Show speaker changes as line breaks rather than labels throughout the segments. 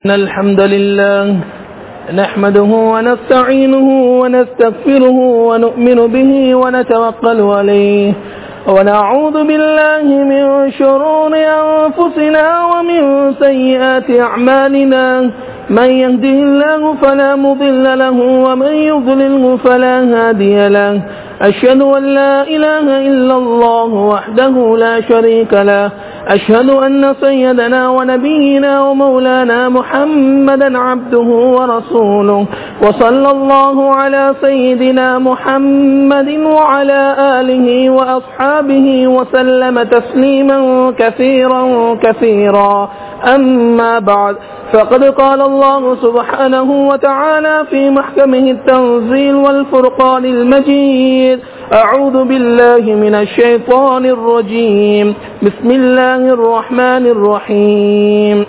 إن الحمد لله نحمده ونستعينه ونستغفره ونؤمن به ونتوكل عليه ونعوذ بالله من شرور أنفسنا ومن سيئات أعمالنا من يهده الله فلا مضل له ومن يضلله فلا هادي له أشهد أن لا إله إلا الله وحده لا شريك له أشهد أن سيدنا ونبينا ومولانا محمدا عبده ورسوله وصلى الله على سيدنا محمد وعلى آله وأصحابه وسلم تسليما كثيرا كثيرا أما بعد فقد قال الله سبحانه وتعالى في محكمه التنزيل والفرقان المجيد أعوذ بالله من الشيطان الرجيم بسم الله الرحمن الرحيم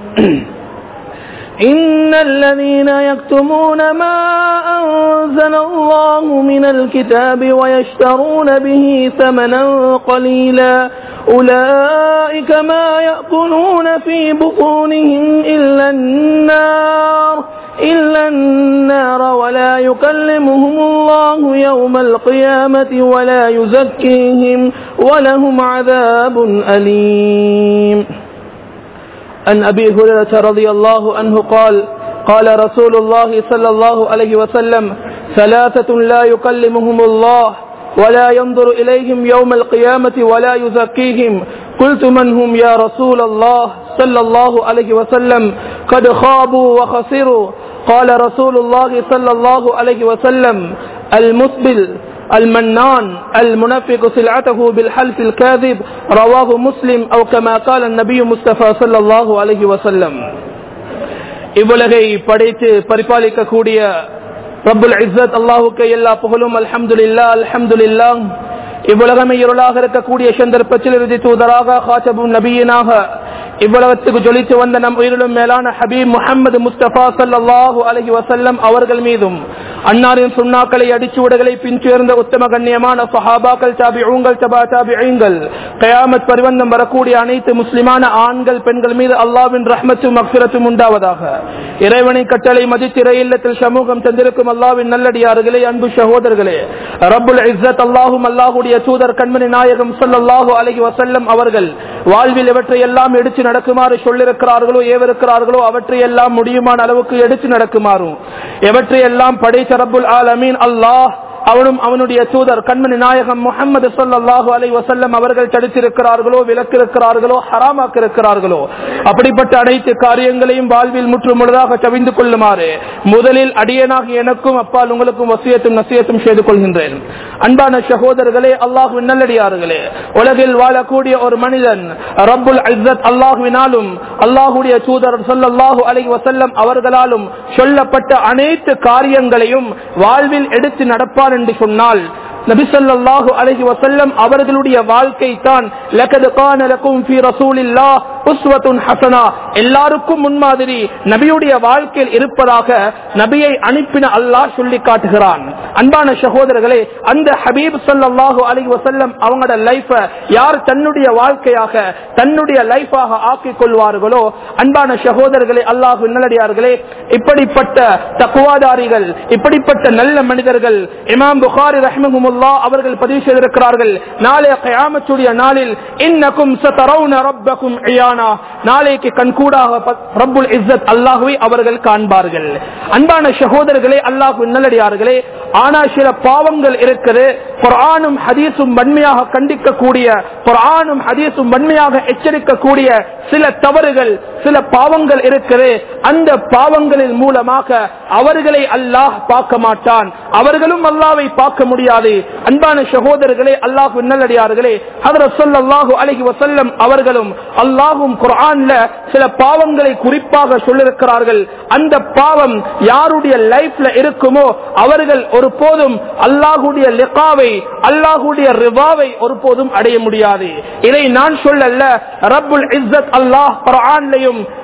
إن الذين يكتمون ما أنزل الله من الكتاب ويشترون به ثمنا قليلا أولئك ما يأكلون في بطونهم إلا النار إلا النار ولا يكلمهم الله يوم القيامة ولا يزكيهم ولهم عذاب أليم عن أبي هريرة رضي الله عنه قال قال رسول الله صلى الله عليه وسلم ثلاثة لا يكلمهم الله ولا ينظر إليهم يوم القيامة ولا يزكيهم قلت من هم يا رسول الله صلى الله عليه وسلم قد خابوا وخسروا قال رسول الله صلى الله عليه وسلم المسبل المنان المنفق سلعته بالحلف الكاذب رواه مسلم أو كما قال النبي مصطفى صلى الله عليه وسلم இவ்வுலகை படைத்து பரிபாலிக்கக்கூடிய ரப்புல் இஸ்ஸத் அல்லாஹுக்கு எல்லா புகழும் அல்ஹம்துலில்லா அல்ஹம்துலில்லா இவ்வுலகமே இருளாக இருக்கக்கூடிய சந்தர்ப்பத்தில் இறுதி தூதராக ஹாசபும் நபியினாக இவ்வுலகத்துக்கு ஜொலித்து வந்த நம் உயிரிலும் மேலான ஹபீப் முகமது முஸ்தபா சல்லாஹூ அலஹி வசல்லம் அவர்கள் மீதும் அன்னாரின் சுண்ணாக்களை அடிச்சுவடுகளை பின்சேர்ந்த உத்தம கண்ணியமான சஹாபாக்கள் தாபி ஊங்கள் தபா தாபி ஐங்கள் கயாமத் பரிவந்தம் வரக்கூடிய அனைத்து முஸ்லிமான ஆண்கள் பெண்கள் மீது அல்லாவின் ரஹ்மத்தும் மக்சிரத்தும் உண்டாவதாக இறைவனை கட்டளை மதித்திரை இல்லத்தில் சமூகம் தந்திருக்கும் அல்லாவின் நல்லடியார்களே அன்பு சகோதரர்களே ரப்புல் இஸ்ஸத் அல்லாஹும் அல்லாஹுடைய தூதர் கண்மணி நாயகம் சொல்லல்லாஹு அலஹி வசல்லம் அவர்கள் வாழ்வில் இவற்றை எல்லாம் எடுத்து நடக்குமாறு சொல்லிருக்கிறார்களோ ஏவிருக்கிறார்களோ அவற்றை எல்லாம் முடியுமான அளவுக்கு எடுத்து நடக்குமாறும் எவற்றை எல்லாம் படைத்த ரப்புல் ஆலமீன் அல்லாஹ் அவனும் அவனுடைய தூதர் கண்மணி நாயகம் முகமது சொல்லாஹு அலை வசல்லம் அவர்கள் தடுத்திருக்கிறார்களோ விலக்கிருக்கிறார்களோ ஹராமாக்கிருக்கிறார்களோ அப்படிப்பட்ட அனைத்து காரியங்களையும் வாழ்வில் முற்று முழுதாக தவிந்து கொள்ளுமாறு முதலில் அடியனாக எனக்கும் அப்பால் உங்களுக்கும் வசியத்தும் நசியத்தும் செய்து கொள்கின்றேன் அன்பான சகோதரர்களே அல்லாஹு நல்லடியார்களே உலகில் வாழக்கூடிய ஒரு மனிதன் ரப்புல் ஐசத் அல்லாஹுவினாலும் அல்லாஹுடைய தூதர் சொல்லல்லாஹு அலை வசல்லம் அவர்களாலும் சொல்லப்பட்ட அனைத்து காரியங்களையும் வாழ்வில் எடுத்து நடப்பார் என்று சொன்னால் நபிசல்லாஹு அலஹி வசல்லம் அவர்களுடைய வாழ்க்கை தான் எல்லாருக்கும் முன்மாதிரி நபியுடைய வாழ்க்கையில் இருப்பதாக நபியை அனுப்பின அல்லாஹ் சொல்லி காட்டுகிறான் அன்பான சகோதரர்களே அந்த ஹபீப் சல்லாஹூ அலஹி வசல்லம் அவங்களோட லைஃப யார் தன்னுடைய வாழ்க்கையாக தன்னுடைய லைஃபாக ஆக்கிக் கொள்வார்களோ அன்பான சகோதரர்களே அல்லாஹு நல்லடியார்களே இப்படிப்பட்ட தக்குவாதாரிகள் இப்படிப்பட்ட நல்ல மனிதர்கள் இமாம் புகாரி ரஹ்மஹுமுல்லா அவர்கள் பதிவு செய்திருக்கிறார்கள் நாளைய கயாமத்துடைய நாளில் இன்னக்கும் சதரவுன ரப்பக்கும் இயானா நாளைக்கு கண்கூடாக ரப்புல் இஸ்ஸத் அல்லாஹுவை அவர்கள் காண்பார்கள் அன்பான சகோதரர்களே அல்லாஹு நல்லடியார்களே ஆனா சில பாவங்கள் இருக்குது குரானும் ஹதீஸும் வன்மையாக கண்டிக்கக்கூடிய குரானும் ஹதீஸும் வன்மையாக எச்சரிக்கக்கூடிய சில தவறுகள் சில பாவங்கள் இருக்குது அந்த பாவங்களின் மூலமாக அவர்களை அல்லாஹ் பார்க்க மாட்டான் அவர்களும் அல்லாவை பார்க்க முடியாது அன்பான சகோதரர்களே அல்லாஹு நல்லடியார்களே அதர சொல்லாஹு அலஹி வசல்லம் அவர்களும் அல்லாஹும் குரான்ல சில பாவங்களை குறிப்பாக சொல்லிருக்கிறார்கள் அந்த பாவம் யாருடைய லைஃப்ல இருக்குமோ அவர்கள் ஒரு போதும் அல்லாஹுடைய லிகாவை அல்லாஹுடைய ரிவாவை ஒரு போதும் அடைய முடியாது இதை நான் சொல்லல்ல ரப்புல் இஸ்ஸத் அல்லாஹ் குரான்லையும்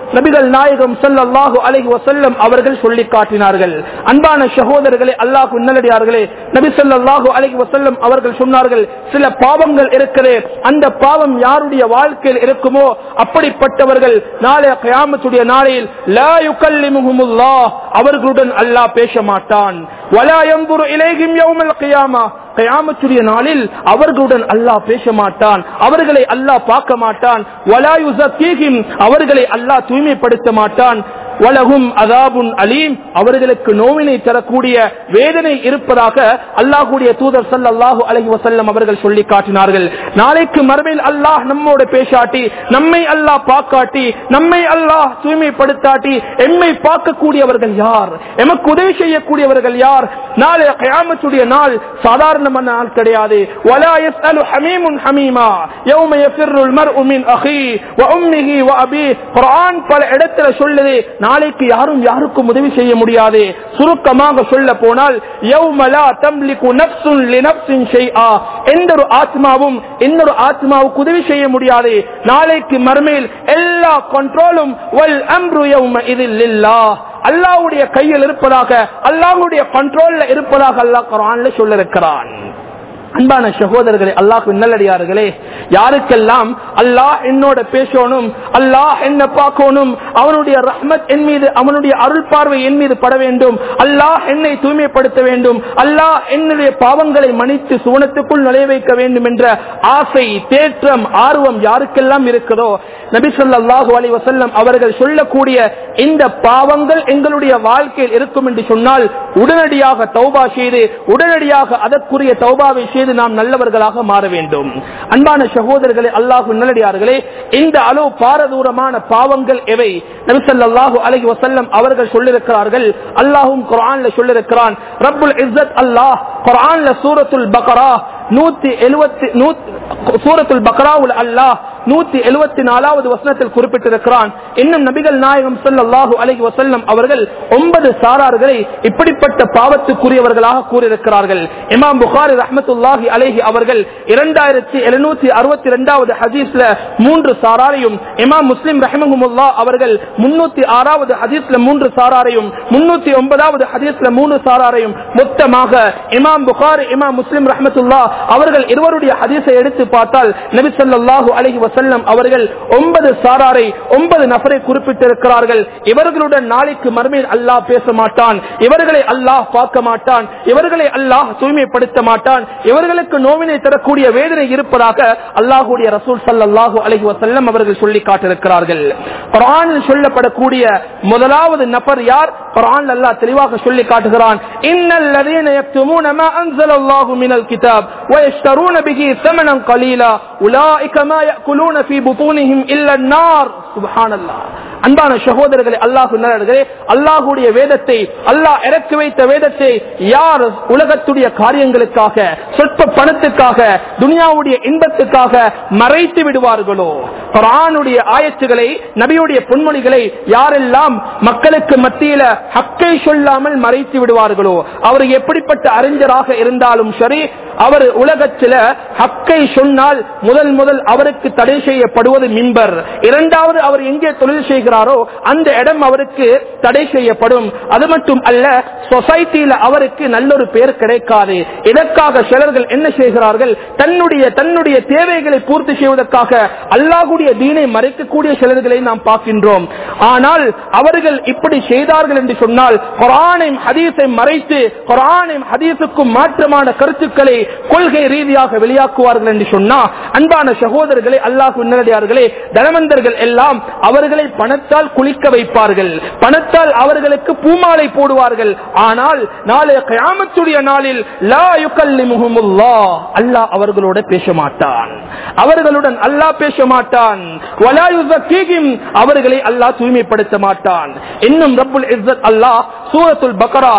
நபிகள் நாயகம் ஸல்லல்லாஹு அலைஹி வஸல்லம் அவர்கள் சொல்லி காட்டினார்கள் அன்பான சகோதரர்களே அல்லாஹ் நல்லடியார்களே நபி ஸல்லல்லாஹு அலைஹி வஸல்லம் அவர்கள் சொன்னார்கள் சில பாவங்கள் இருக்கிறது அந்த பாவம் யாருடைய வாழ்க்கையில் இருக்குமோ அப்படிப்பட்டவர்கள் நாளை கயாமத்துடைய நாளையில் லா யுகல்லிமுஹுமுல்லாஹ் அவர்களுடன் அல்லாஹ் பேச மாட்டான் வலா யன்துரு இலைஹிம் யௌமல் கியாமா கயாமத்துடைய நாளில் அவர்களுடன் அல்லாஹ் பேச மாட்டான் அவர்களை அல்லாஹ் பார்க்க மாட்டான் வலா யுஸக்கீஹிம் அவர்களை அல்லாஹ் தூய்மைப்படுத்த மாட்டான் வலகும் அதாபுன் அலீம் அவர்களுக்கு நோவினை தரக்கூடிய வேதனை இருப்பதாக அல்லாஹுடைய தூதர் ஸல்லல்லாஹு அலைஹி வஸல்லம் அவர்கள் சொல்லி காட்டினார்கள் நாளைக்கு மறுமையில் அல்லாஹ் நம்மோட பேசாட்டி நம்மை அல்லாஹ் பார்க்காட்டி நம்மை அல்லாஹ் தூய்மைப்படுத்தாட்டி எம்மை பார்க்கக்கூடியவர்கள் யார் எமக்கு உதவி செய்யக்கூடியவர்கள் யார் நாளை கயாமத்துடைய நாள் சாதாரணமான நாள் கிடையாது வலா யஸ்அலு ஹமீமுன் ஹமீமா யௌம யஃபிர்ருல் மர்உ மின் அஹீ வ உம்மிஹி வ அபீ குர்ஆன் பல இடத்துல சொல்லுது நாளைக்கு யாரும் யாருக்கும் உதவி செய்ய முடியாது சுருக்கமாக சொல்ல போனால் யௌம லா தம்லிகு நஃப்ஸுன் லினஃப்ஸின் ஷைஆ எந்த ஒரு ஆத்மாவும் இன்னொரு ஆத்மாவுக்கு உதவி செய்ய முடியாது நாளைக்கு மறுமையில் எல்லா கண்ட்ரோலும் வல் அம்ரு யௌம இதில் லில்லாஹ் அல்லாஹ்வுடைய கையில் இருப்பதாக அல்லாஹ்வுடைய கண்ட்ரோல்ல இருப்பதாக அல்லாஹ் குர்ஆன்ல சொல்லிருக்கிறான் அன்பான சகோதரர்களே அல்லாஹ் நல்லடியார்களே யாருக்கெல்லாம் அல்லாஹ் என்னோட பேசணும் அல்லாஹ் என்ன பார்க்கணும் அவனுடைய ரஹ்மத் என் மீது அவனுடைய அருள் பார்வை என் மீது பட வேண்டும் அல்லாஹ் என்னை தூய்மைப்படுத்த வேண்டும் அல்லாஹ் என்னுடைய பாவங்களை மன்னித்து சுவனத்துக்குள் நுழைய வைக்க வேண்டும் என்ற ஆசை தேற்றம் ஆர்வம் யாருக்கெல்லாம் இருக்குதோ நபி ஸல்லல்லாஹு அலைஹி வஸல்லம் அவர்கள் சொல்லக்கூடிய இந்த பாவங்கள் எங்களுடைய வாழ்க்கையில் இருக்கும் என்று சொன்னால் உடனடியாக தௌபா செய்து உடனடியாக அதற்குரிய தௌபாவை செய்து நாம் நல்லவர்களாக மாற வேண்டும் அன்பான சகோதரர்களே அல்லாஹு நல்லடியார்களே இந்த அளவு பாரதூரமான பாவங்கள் எவை நபி ஸல்லல்லாஹு அலைஹி வஸல்லம் அவர்கள் சொல்லியிருக்கிறார்கள் அல்லாஹ்வும் குர்ஆன்ல சொல்லியிருக்கிறான் ரப்புல் இஸ்ஸத் அல்லாஹ் குர்ஆன்ல சூரத்துல் பக்ரா நூத்தி எழுபத்தி சூரத்துல் பக்ராவுல் அல்லாஹ் நூத்தி எழுபத்தி நாலாவது வசனத்தில் குறிப்பிட்டிருக்கிறான் இன்னும் நபிகள் நாயகம் ஸல்லல்லாஹு அலைஹி வஸல்லம் அவர்கள் ஒன்பது சாரார்களை இப்படிப்பட்ட பாவத்துக்குரியவர்களாக கூறியிருக்கிறார்கள் இமாம் புகாரி ரஹ்மத்துல்லாஹி அலைஹி அவர்கள் இரண்டாயிரத்தி எழுநூத்தி அறுபத்தி இரண்டாவது ஹதீஸ்ல மூன்று சாராரையும் இமாம் முஸ்லிம் ரஹமஹுமுல்லா அவர்கள் முன்னூத்தி ஆறாவது ஹதீஸ்ல மூன்று சாராரையும் முன்னூத்தி ஒன்பதாவது ஹதீஸ்ல மூணு சாராரையும் மொத்தமாக இமாம் புகாரி இமாம் முஸ்லிம் ரஹமத்துல்லா அவர்கள் இருவருடைய ஹதீஸை எடுத்து பார்த்தால் நபி ஸல்லல்லாஹு அலைஹி வஸல்லம் அவர்கள் ஒன்பது சாராரை ஒன்பது நபரை குறிப்பிட்டிருக்கிறார்கள் இவர்களுடன் நாளைக்கு மறுமையில் அல்லாஹ் பேச மாட்டான் இவர்களை அல்லாஹ் பார்க்க மாட்டான் இவர்களை அல்லாஹ் தூய்மைப்படுத்த மாட்டான் இவர்களுக்கு நோவினை தரக்கூடிய வேதனை இருப்பதாக அல்லாஹுடைய ரசூல் ஸல்லல்லாஹு அலைஹி வஸல்லம் அவர்கள் சொல்லி காட்டிருக்கிறார்கள் குர்ஆனில் சொல்லப்படக்கூடிய முதலாவது நபர் யார் குர்ஆன் அல்லாஹ் தெளிவாக சொல்லி காட்டுகிறான் இன்னல் லதீன யக்துமூன மா அன்ஸலல்லாஹு மினல் கிதாப் ويشترون به ثمنا قليلا اولئك ما ياكلون في بطونهم الا النار سبحان الله அன்பான சகோதரர்களே அல்லாஹு நல்லே அல்லாஹுடைய வேதத்தை அல்லாஹ் இறக்கி வைத்த வேதத்தை யார் உலகத்துடைய காரியங்களுக்காக சொற்ப பணத்துக்காக துனியாவுடைய இன்பத்துக்காக மறைத்து விடுவார்களோ குரானுடைய ஆயத்துகளை நபியுடைய பொன்மொழிகளை யாரெல்லாம் மக்களுக்கு மத்தியில ஹக்கை சொல்லாமல் மறைத்து விடுவார்களோ அவர் எப்படிப்பட்ட அறிஞராக இருந்தாலும் சரி அவர் உலகத்தில் ஹக்கை சொன்னால் முதல் முதல் அவருக்கு தடை செய்யப்படுவது மிம்பர் இரண்டாவது அவர் எங்கே தொழில் செய்கிறாரோ அந்த இடம் அவருக்கு தடை செய்யப்படும் அது மட்டும் அல்ல சொசைட்டியில அவருக்கு நல்லொரு பேர் கிடைக்காது இதற்காக சிலர்கள் என்ன செய்கிறார்கள் தன்னுடைய தன்னுடைய தேவைகளை பூர்த்தி செய்வதற்காக அல்லாஹுடைய தீனை மறைக்கக்கூடிய சிலர்களை நாம் பார்க்கின்றோம் ஆனால் அவர்கள் இப்படி செய்தார்கள் என்று சொன்னால் குரானையும் ஹதீஸை மறைத்து குரானையும் ஹதீஸுக்கும் மாற்றமான கருத்துக்களை கொள்கை ரீதியாக வெளியாக்குவார்கள் என்று சொன்னா அன்பான சகோதரர்களே அல்லாஹு நேரடியார்களே தனவந்தர்கள் எல்லாம் அவர்களை பணத்தால் குளிக்க வைப்பார்கள் பணத்தால் அவர்களுக்கு பூமாலை போடுவார்கள் ஆனால் நாளைய கயாமத்துடைய நாளில் லா யுகல்லிமுஹுமுல்லா அல்லாஹ் அவர்களோட பேச மாட்டான் அவர்களுடன் அல்லாஹ் பேச மாட்டான் வலா யுஸக்கீஹிம் அவர்களை அல்லாஹ் தூய்மைப்படுத்த மாட்டான் இன்னும் ரப்புல் இஸ்ஸத் அல்லாஹ் சூரத்துல் பக்ரா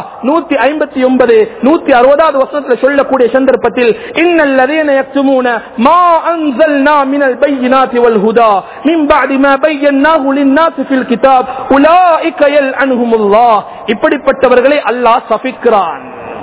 159 160வது வசனத்தில் சொல்லக்கூடிய சந்தர்ப்பத்தில் இன்னல் லதீன யக்துமூன மா அன்ஸல்னா மினல் பையினாத்தி வல் ஹுதா மின் பஅதி மா பையன்னாஹு லின்னாஸ் ஃபில் கிதாப் உலாயிக யல்அன்ஹுமுல்லாஹ் இப்படிப்பட்டவர்களை அல்லாஹ் சபிக்கிறான்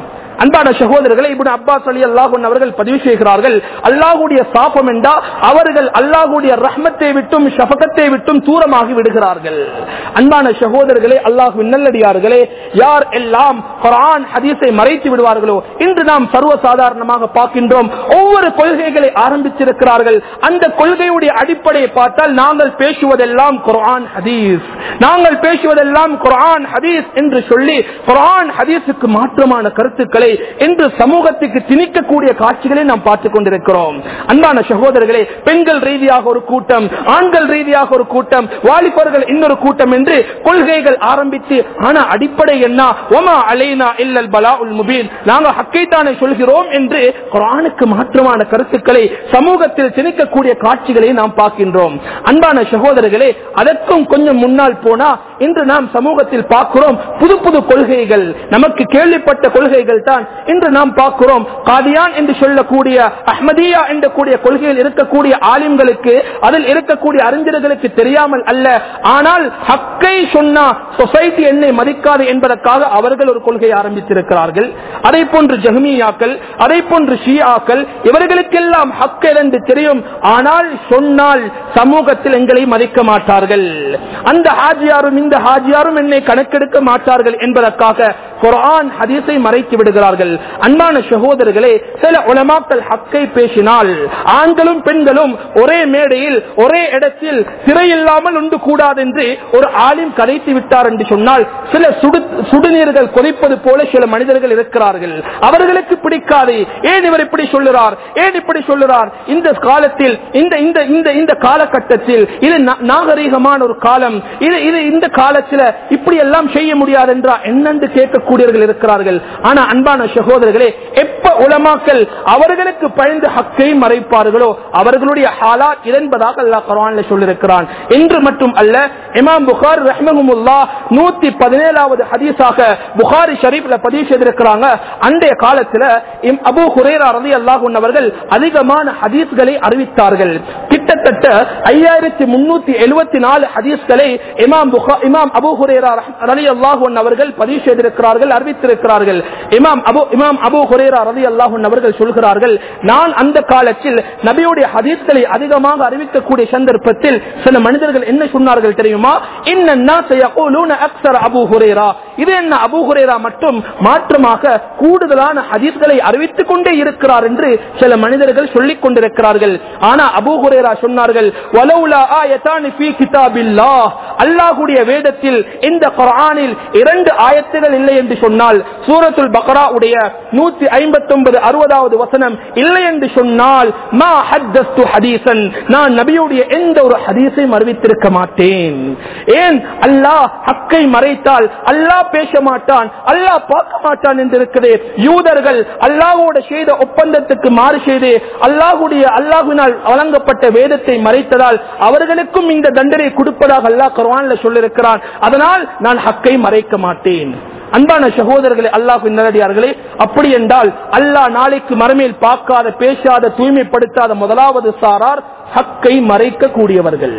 அன்பான சகோதரர்களை இப்னு அப்பாஸ் அலி அல்லாஹன் அவர்கள் பதிவு செய்கிறார்கள் அல்லாஹுடைய சாபம் என்றா அவர்கள் அல்லாஹுடைய ரஹ்மத்தை விட்டும் ஷபகத்தை விட்டும் தூரமாகி விடுகிறார்கள் அன்பான சகோதரர்களே அல்லாஹு நல்லடியார்களே யார் எல்லாம் குரான் ஹதீஸை மறைத்து விடுவார்களோ இன்று நாம் சர்வசாதாரணமாக பார்க்கின்றோம் ஒவ்வொரு கொள்கைகளை ஆரம்பித்திருக்கிறார்கள் அந்த கொள்கையுடைய அடிப்படையை பார்த்தால் நாங்கள் பேசுவதெல்லாம் குரான் ஹதீஸ் நாங்கள் பேசுவதெல்லாம் குரான் ஹதீஸ் என்று சொல்லி குரான் ஹதீஸுக்கு மாற்றமான கருத்துக்களை இன்று சமூகத்துக்கு திணிக்கக்கூடிய காட்சிகளை நாம் பார்த்துக் கொண்டிருக்கிறோம் அன்பான சகோதரர்களே பெண்கள் ரீதியாக ஒரு கூட்டம் ஆண்கள் ரீதியாக ஒரு கூட்டம் வாலிபர்கள் இன்னொரு கூட்டம் என்று கொள்கைகள் ஆரம்பித்து ஆனா அடிப்படை என்ன ஒமா அலைனா இல்லல் பலா உல் முபீன் நாங்க ஹக்கைத்தானே சொல்கிறோம் என்று குரானுக்கு மாற்றமான கருத்துக்களை சமூகத்தில் திணிக்கக்கூடிய காட்சிகளை நாம் பார்க்கின்றோம் அன்பான சகோதரர்களே அதற்கும் கொஞ்சம் முன்னால் போனா இன்று நாம் சமூகத்தில் பார்க்கிறோம் புது புது கொள்கைகள் நமக்கு கேள்விப்பட்ட கொள்கைகள் தான் இன்று நாம் பார்க்கிறோம் காதியான் என்று சொல்லக்கூடிய அஹ்மதியா என்ற கூடிய கொள்கையில் இருக்கக்கூடிய ஆலிம்களுக்கு அதில் இருக்கக்கூடிய அறிஞர்களுக்கு தெரியாமல் அல்ல ஆனால் ஹக்கை சொன்னா சொசைட்டி என்னை மதிக்காது என்பதற்காக அவர்கள் ஒரு கொள்கையை ஆரம்பித்திருக்கிறார்கள் அதை போன்று ஜஹமியாக்கள் அதை போன்று ஷியாக்கள் இவர்களுக்கெல்லாம் ஹக் என்று தெரியும் ஆனால் சொன்னால் சமூகத்தில் எங்களை மதிக்க மாட்டார்கள் அந்த ஹாஜியாரும் இந்த ஹாஜியாரும் என்னை கணக்கெடுக்க மாட்டார்கள் என்பதற்காக குரான் ஹதீஸை மறைத்து விடுகிறார்கள் அன்பான சகோதரர்களே சில உலமாக்கள் ஹக்கை பேசினால் ஆண்களும் பெண்களும் ஒரே மேடையில் ஒரே இடத்தில் சிறையில்லாமல் உண்டு கூடாது என்று ஒரு ஆலிம் கதைத்து விட்டார் என்று சொன்னால் சில சுடு சுடுநீர்கள் கொதிப்பது போல சில மனிதர்கள் இருக்கிறார்கள் அவர்களுக்கு பிடிக்காது ஏன் இவர் இப்படி சொல்லுறார் ஏன் இப்படி சொல்லுறார் இந்த காலத்தில் இந்த இந்த இந்த இந்த காலகட்டத்தில் இது நா- நாகரீகமான ஒரு காலம் இது இது இந்த காலத்தில் இப்படி எல்லாம் செய்ய முடியாது என்றா என்னென்று கேட்கக்கூடியவர்கள் இருக்கிறார்கள் ஆனா அன்பான சகோதரர்களே எப்ப உலமாக்கள் அவர்களுக்கு பயந்து ஹக்கை மறைப்பார்களோ அவர்களுடைய ஹாலாத் இதன்பதாக அல்லாஹ் குர்ஆன்ல சொல்லியிருக்கிறான் என்று மட்டும் அல்ல இமாம் புகார் ரஹ்மஹுமுல்லா நூத்தி பதினேழாவது ஹதீஸாக புகாரி ஷரீஃப்ல பதிவு செய்திருக்கிறாங்க அன்றைய காலத்துல இம் அபூ ஹுரேரா ரலியல்லாஹு அன்ஹு அவர்கள் அதிகமான ஹதீஸ்களை அறிவித்தார்கள் கிட்டத்தட்ட ஐயாயிரத்தி முன்னூத்தி எழுபத்தி நாலு ஹதீஸ்களை இமாம் புகா இமாம் அபூ ஹுரேரா ரலியல்லாஹு அன்ஹு அவர்கள் பதிவு செய்திருக்கிறார்கள் அறிவித்திருக்கிறார்கள் இமாம் அபு இமாம் அபூ ஹுரேரா ரலியல்லாஹு அன்ஹு அவர்கள் சொல்கிறார்கள் நான் அந்த காலத்தில் நபியுடைய ஹதீஸ்களை அதிகமாக அறிவிக்கக்கூடிய சந்தர்ப்பத்தில் சில மனிதர்கள் என்ன சொன்னார்கள் தெரியுமா இன்னன்னா சயகூலூன அக்ஸர் அபூ ஹுரேரா இது என்ன அபூ ஹுரேரா மட்டும் மாற்றமாக கூடுதலான ஹதீஸ்களை அறிவித்துக் கொண்டே இருக்கிறார் என்று சில மனிதர்கள் சொல்லிக் கொண்டிருக்கிறார்கள் ஆனா அபூ ஹுரேரா சொன்னார்கள் வலவுலா ஆயத்தானி ஃபீ கிதாபில்லாஹ் அல்லாஹ்வுடைய வேதத்தில் இந்த குர்ஆனில் இரண்டு ஆயத்துகள் இல்லை என்று சொன்னால் சூரத்துல் பக்ரா உடைய நூத்தி ஐம்பத்தி ஒன்பது அறுபதாவது வசனம் இல்லை என்று சொன்னால் மா ஹத்தஸ்து ஹதீசன் நான் நபியுடைய எந்த ஒரு ஹதீஸையும் அறிவித்திருக்க மாட்டேன் ஏன் அல்லாஹ் ஹக்கை மறைத்தால் அல்லாஹ் பேச மாட்டான் அல்லாஹ் பார்க்க மாட்டான் என்று இருக்குது யூதர்கள் அல்லாஹோட செய்த ஒப்பந்தத்துக்கு மாறு செய்து அல்லாஹுடைய அல்லாஹுவினால் வழங்கப்பட்ட வேதத்தை மறைத்ததால் அவர்களுக்கும் இந்த தண்டனை கொடுப்பதாக அல்லாஹ் குர்ஆன்ல சொல்லியிருக்கிறான் அதனால் நான் ஹக்கை மறைக்க மாட்டேன் அன்பான சகோதரர்களே அல்லாஹ் நல்லடியார்களே அப்படி என்றால் அல்லாஹ் நாளைக்கு மறுமையில் பார்க்காத பேசாத தூய்மைப்படுத்தாத முதலாவது சாரார் ஹக்கை மறைக்க கூடியவர்கள்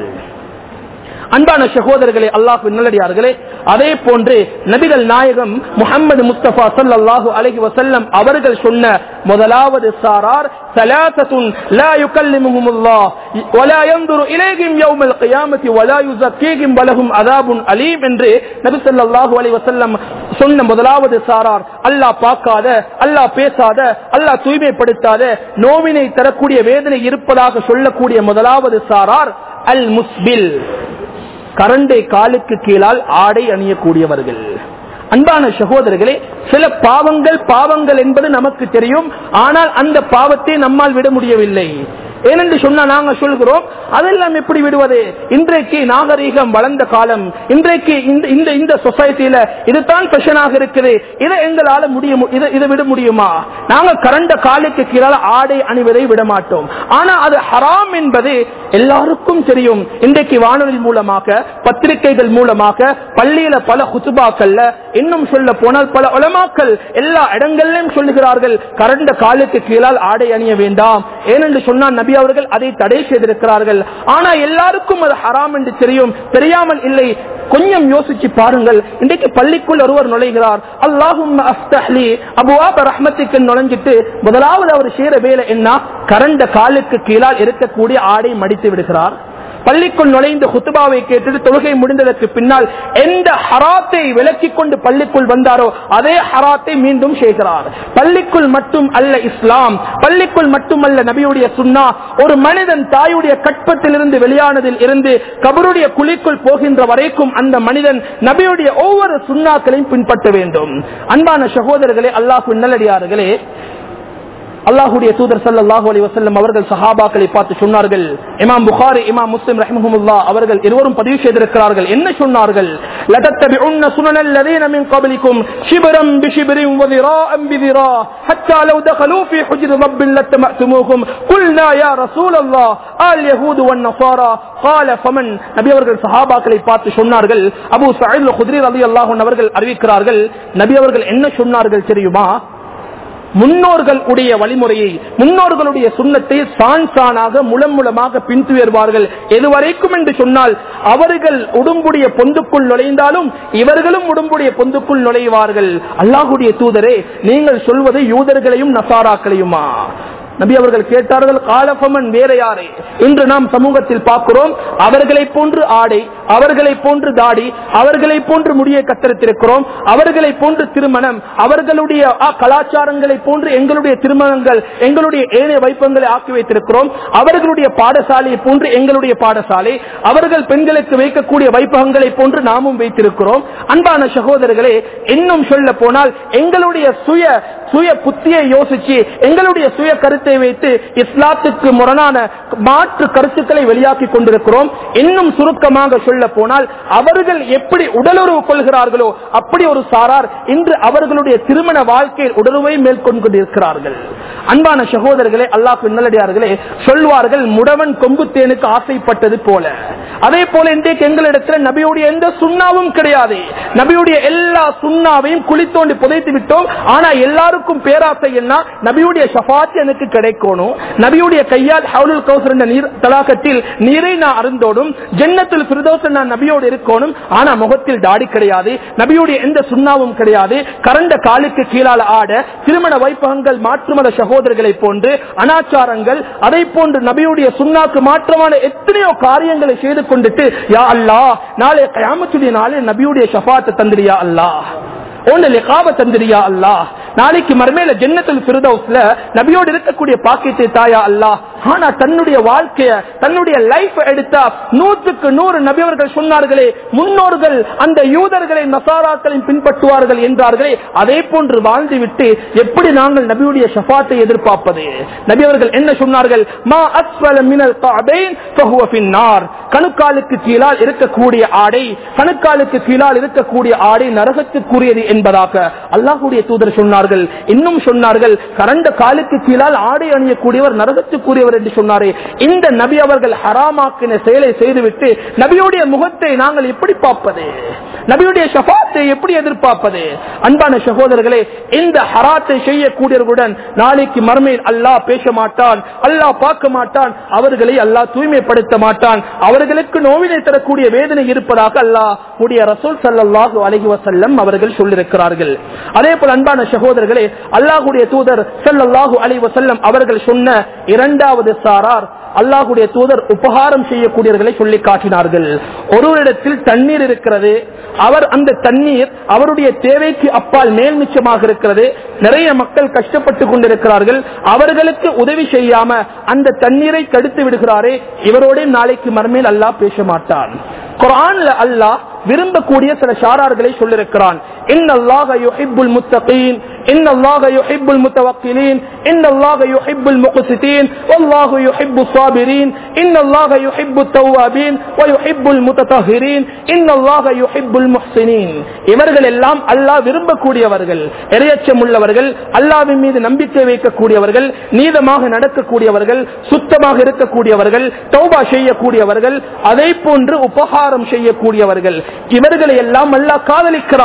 அன்பான சகோதரர்களே அல்லாஹ் நல்லடியார்களே அதே போன்று நபிகள் நாயகம் முகமது முஸ்தபா சல்லாஹு அலஹி வசல்லம் அவர்கள் சொன்ன முதலாவது சாரார் ثلاثة لا يكلمهم الله ولا ينظر إليهم يوم القيامة ولا يزكيهم ولهم عذاب أليم என்று நபி ஸல்லல்லாஹு அலைஹி வஸல்லம் சொன்ன முதலாவது சாரார் அல்லாஹ் பார்க்காத அல்லாஹ் பேசாத அல்லாஹ் தூய்மைப்படுத்தாத நோவினை தரக்கூடிய வேதனை இருப்பதாக சொல்லக்கூடிய முதலாவது சாரார் அல் முஸ்பில் கரண்டை காலுக்கு கீழால் ஆடை அணியக்கூடியவர்கள் அன்பான சகோதரர்களே சில பாவங்கள் பாவங்கள் என்பது நமக்கு தெரியும் ஆனால் அந்த பாவத்தை நம்மால் விட முடியவில்லை ஏனென்று சொன்னா நாங்க சொல்கிறோம் அதெல்லாம் எப்படி விடுவது இன்றைக்கு நாகரீகம் வளர்ந்த காலம் இன்றைக்கு இந்த இந்த இந்த சொசைட்டியில இதுதான் பிரச்சனாக இருக்குது இதை எங்களால முடிய மு- இதை இதை விட முடியுமா நாங்க கரண்ட காலுக்கு கீழால் ஆடை அணிவதை விட மாட்டோம் ஆனா அது ஹராம் என்பது எல்லாருக்கும் தெரியும் இன்றைக்கு வானொலி மூலமாக பத்திரிகைகள் மூலமாக பள்ளியில பல குத்துபாக்கள்ல இன்னும் சொல்ல போனால் பல உலமாக்கள் எல்லா இடங்களிலும் சொல்லுகிறார்கள் கரண்ட காலுக்கு கீழால் ஆடை அணிய வேண்டாம் ஏனென்று சொன்னால் நபி நபி அவர்கள் அதை தடை செய்திருக்கிறார்கள் ஆனா எல்லாருக்கும் அது ஹராம் என்று தெரியும் தெரியாமல் இல்லை கொஞ்சம் யோசிச்சு பாருங்கள் இன்றைக்கு பள்ளிக்குள் ஒருவர் நுழைகிறார் அல்லாஹும் அஸ்தஹ்லி அபுவாப ரஹ்மத்துக்கு நுழைஞ்சிட்டு முதலாவது அவர் செய்யற வேலை என்ன கரண்ட காலுக்கு கீழால் இருக்கக்கூடிய ஆடை மடித்து விடுகிறார் பள்ளிக்குள் நுழைந்து குத்துபாவை கேட்டு தொழுகை முடிந்ததற்கு பின்னால் எந்த ஹராத்தை விலக்கிக் கொண்டு பள்ளிக்குள் வந்தாரோ அதே ஹராத்தை மீண்டும் செய்கிறார் பள்ளிக்குள் மட்டும் அல்ல இஸ்லாம் பள்ளிக்குள் மட்டுமல்ல நபியுடைய சுன்னா ஒரு மனிதன் தாயுடைய கற்பத்திலிருந்து வெளியானதில் இருந்து கபருடைய குழிக்குள் போகின்ற வரைக்கும் அந்த மனிதன் நபியுடைய ஒவ்வொரு சுண்ணாக்களையும் பின்பற்ற வேண்டும் அன்பான சகோதரர்களே அல்லாஹு நல்லடியார்களே அல்லாஹுடைய தூதர் சல்லாஹூ அலி வசல்லம் அவர்கள் சஹாபாக்களை பார்த்து சொன்னார்கள் இமாம் புகாரி இமாம் முஸ்லிம் ரஹ்மஹமுல்லா அவர்கள் இருவரும் பதிவு செய்திருக்கிறார்கள் என்ன சொன்னார்கள் لَتَتَّبِعُنَّ سُنَنَ الَّذِينَ مِنْ قَبْلِكُمْ شِبْرًا بِشِبْرٍ وَذِرَاءً بِذِرَاءٍ حَتَّى لَوْ دَخَلُوا فِي حُجْرِ رَبٍّ لَاتَّبَعْتُمُوهُمْ قُلْنَا يَا رَسُولَ اللَّهِ الْيَهُودُ وَالنَّصَارَى قال فمن நபி அவர்கள் சஹாபாக்களை பார்த்து சொன்னார்கள் அபூ சயீத் குத்ரி ரலியல்லாஹு அன்ஹு அவர்கள் அறிவிக்கிறார்கள் நபி அவர்கள் என்ன சொன்னார்கள் தெரியுமா முன்னோர்கள் உடைய வழிமுறையை முன்னோர்களுடைய சுண்ணத்தை சான் சானாக முலம் மூலமாக பின்துயர்வார்கள் எதுவரைக்கும் என்று சொன்னால் அவர்கள் உடும்புடைய பொந்துக்குள் நுழைந்தாலும் இவர்களும் உடும்புடைய பொந்துக்குள் நுழைவார்கள் அல்லாஹுடைய தூதரே நீங்கள் சொல்வது யூதர்களையும் நசாராக்களையுமா நபி அவர்கள் கேட்டார்கள் காலபமன் வேற யாரே இன்று நாம் சமூகத்தில் பார்க்கிறோம் அவர்களை போன்று ஆடை அவர்களை போன்று தாடி அவர்களை போன்று முடியை கத்தரித்திருக்கிறோம் அவர்களை போன்று திருமணம் அவர்களுடைய ஆ, கலாச்சாரங்களை போன்று எங்களுடைய திருமணங்கள் எங்களுடைய ஏனைய வைப்பங்களை ஆக்கி வைத்திருக்கிறோம் அவர்களுடைய பாடசாலையை போன்று எங்களுடைய பாடசாலை அவர்கள் பெண்களுக்கு வைக்கக்கூடிய வைப்பகங்களை போன்று நாமும் வைத்திருக்கிறோம் அன்பான சகோதரர்களே இன்னும் சொல்ல போனால் எங்களுடைய சுய சுய புத்தியை யோசிச்சு எங்களுடைய சுய கருத்தை வைத்து இஸ்லாத்துக்கு முரணான மாற்று கருத்துக்களை வெளியாக்கி கொண்டிருக்கிறோம் இன்னும் சுருக்கமாக சொல்ல போனால் அவர்கள் எப்படி உடலுறவு கொள்கிறார்களோ அப்படி ஒரு சாரார் இன்று அவர்களுடைய திருமண வாழ்க்கையில் உடலுவை மேற்கொண்டிருக்கிறார்கள் அன்பான சகோதரர்களே அல்லாஹ் நல்லடியார்களே சொல்வார்கள் முடவன் கொம்பு தேனுக்கு ஆசைப்பட்டது போல அதே போல இன்றைக்கு எங்களிடத்தில் நபியுடைய எந்த சுண்ணாவும் கிடையாது நபியுடைய எல்லா சுண்ணாவையும் குளித்தோண்டி புதைத்து விட்டோம் ஆனா எல்லாருக்கும் பேராசை என்ன நபியுடைய ஷபாத் எனக்கு கிடைக்கணும் நபியுடைய கையால் ஹவுலுல் கௌசர் என்ற நீர் தலாகத்தில் நீரை நான் அருந்தோடும் ஜன்னத்தில் பிரதோஷ நான் நபியோடு இருக்கணும் ஆனா முகத்தில் தாடி கிடையாது நபியுடைய எந்த சுண்ணாவும் கிடையாது கரண்ட காலுக்கு கீழால ஆட திருமண வைப்பகங்கள் மாற்றுமத சகோதரர்களை போன்று அனாச்சாரங்கள் அதை போன்று நபியுடைய சுண்ணாக்கு மாற்றமான எத்தனையோ காரியங்களை செய்து கொண்டுட்டு யா அல்லாஹ் நாளை கயாமத்துடைய நாளில் நபியுடைய ஷஃபாத்தை தந்திரியா அல்லாஹ் ஒன்னு லிகாப தந்திரியா அல்லாஹ் நாளைக்கு மறுமையில ஜன்னத்தில் பிரதோஸ்ல நபியோடு இருக்கக்கூடிய பாக்கியத்தை தாயா அல்லாஹ் ஆனா தன்னுடைய வாழ்க்கைய தன்னுடைய லைஃப் எடுத்தா நூற்றுக்கு நூறு நபியவர்கள் சொன்னார்களே முன்னோர்கள் அந்த யூதர்களை நசாராக்களை பின்பற்றுவார்கள் என்றார்களே அதே போன்று வாழ்ந்து விட்டு எப்படி நாங்கள் நபியுடைய ஷஃபாத்தை எதிர்பார்ப்பது நபியவர்கள் என்ன சொன்னார்கள் மா அஸ்வல மினல் கஅபைன் ஃபஹுவ ஃபின்னார் கணுக்காலுக்கு கீழால் இருக்கக்கூடிய ஆடை கணுக்காலுக்கு கீழால் இருக்கக்கூடிய ஆடை நரகத்துக்குரியது என்பதாக அல்லாஹுடைய தூதர் சொன்னார்கள் இன்னும் சொன்னார்கள் கரண்ட காலுக்கு கீழால் ஆடை அணியக்கூடியவர் நரகத்துக்குரியவர் என்று சொன்னாரே இந்த நபி அவர்கள் ஹராமாக்கின செயலை செய்துவிட்டு நபியுடைய முகத்தை நாங்கள் எப்படி பார்ப்பது நபியுடைய ஷஃபாத்தை எப்படி எதிர்பார்ப்பது அன்பான சகோதரர்களே இந்த ஹராத்தை செய்யக்கூடியவர்களுடன் நாளைக்கு மர்மையில் அல்லாஹ் பேச மாட்டான் அல்லாஹ் பார்க்க மாட்டான் அவர்களை அல்லாஹ் தூய்மைப்படுத்த மாட்டான் அவர்களுக்கு நோவினை தரக்கூடிய வேதனை இருப்பதாக அல்லாஹ் உடைய ரசூல் சல்லாஹூ அலஹி வசல்லம் அவர்கள் சொல்லியிருக்கிறார்கள் அதே போல அன்பான சகோதரர்களே அல்லாஹுடைய தூதர் சல்லாஹூ அலி வசல்லம் அவர்கள் சொன்ன இரண்டாவது சாரார் அல்லாஹுடைய தூதர் உபகாரம் செய்யக்கூடியவர்களை சொல்லி காட்டினார்கள் ஒருவரிடத்தில் தண்ணீர் இருக்கிறது அவர் அந்த தண்ணீர் அவருடைய தேவைக்கு அப்பால் மேல் மிச்சமாக இருக்கிறது நிறைய மக்கள் கஷ்டப்பட்டு கொண்டிருக்கிறார்கள் அவர்களுக்கு உதவி செய்யாம அந்த தண்ணீரை தடுத்து விடுகிறாரே இவரோட நாளைக்கு மறுமையில் அல்லாஹ் பேச மாட்டான் குரான்ல அல்லாஹ் விரும்பக்கூடிய சில ஷாரார்களை சொல்லிருக்கிறான் إن الله يحب المتقين إن الله يحب المتوكلين إن الله يحب المقسطين والله يحب الصابرين إن الله يحب التوابين ويحب المتطهرين إن الله يحب المحسنين இவர்கள் எல்லாம் அல்லாஹ் விரும்பக்கூடியவர்கள் இரையச்சம் உள்ளவர்கள் அல்லாவின் மீது நம்பிக்கை வைக்கக்கூடியவர்கள் நீதமாக நடக்கக்கூடியவர்கள் சுத்தமாக இருக்கக்கூடியவர்கள் தௌபா செய்யக்கூடியவர்கள் அதை போன்று உபகாரம் செய்யக்கூடியவர்கள் இவர்களை எல்லாம் அல்லாஹ் காதலிக்கிறான்